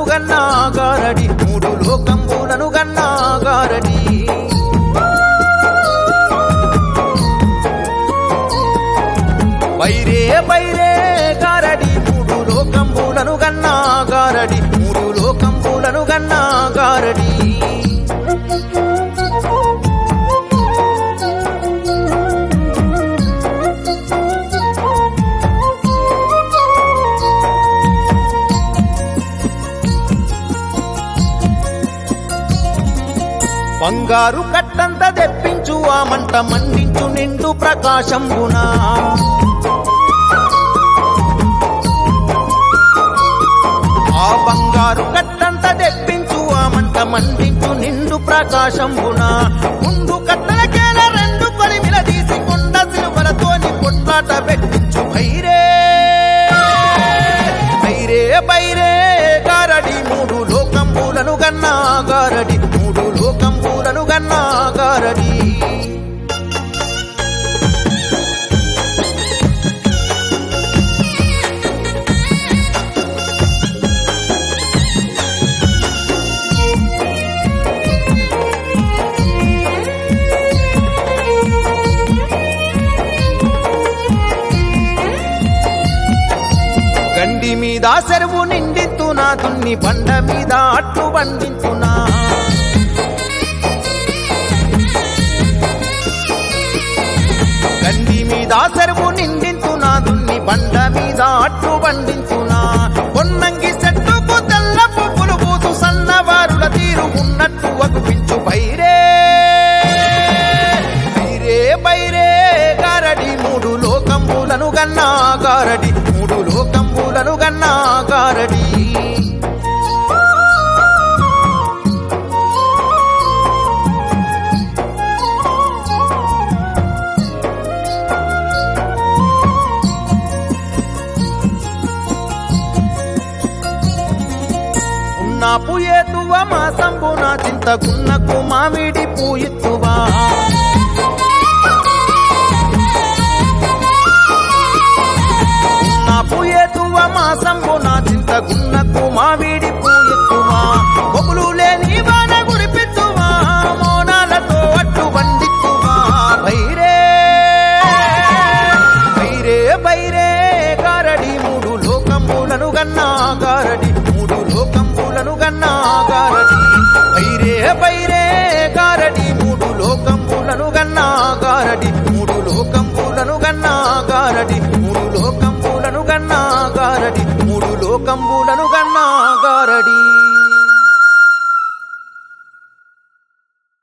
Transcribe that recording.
గన్నా గారడి మూడు లోకంబులను గన్నా గారడి వైరే వైరే గారడి మూడు లోకంబులను గన్నా గారడి మూడు లోకంబులను గన్నా గారడి బంగారు కట్టంత తెప్పించు ఆ మంట మండించు నిండు ప్రకాశంబునా ఆ బంగారు కట్టంత తెప్పించు ఆ మంట మండించు నిండు ప్రకాశంబున ముందు కట్టలకేల రెండు కొలిమిల తీసి కొండ సిలువలతోని కొట్లాట పెట్టించు భైరే భైరే బైరే గారడి మూడు లోకంబులను గన్నా గారడి మూడు లోకంబులను గన్నా గారడి గండి మీద చెరువు నిండితున్నా దున్ని బండ మీద అట్లు బండించునా గండి మీద చెరువు నిండించునా దున్ని బండ మీద అట్లు బండించునా పొన్నంగి చెట్టుకు తెల్ల పువ్వులు పూసు సన్నవారుల తీరు ఉన్నట్టు అగుపించు బైరే బైరే బైరే గారడి మూడు లోకంబులను గన్నా గారడి మూడు లోకంబులను గన్నా గారడి ఉన్న పూయేతువ మా సంబున చింతకున్నకు మామిడి పూయిత్తువా నా పూయేతువ మా సంబున చింతకున్నకు మామిడి పూయిత్తువా బొగులు లేని వాన గురిపిత్తువా మోనాలతో అట్టు బండిత్తువా భైరే బైరే బైరే గారడి మూడు లోకంబులను గన్నా గారడి మూడు లోకంబులను గన్నా గారడి బైరే బైరే గారడి మూడు లోకంబులను గన్నా గారడి మూడు లోకంబులను గన్నా గారడి మూడు లోకంబులను గన్నా గారడి మూడు లోకంబులను గన్నా గారడి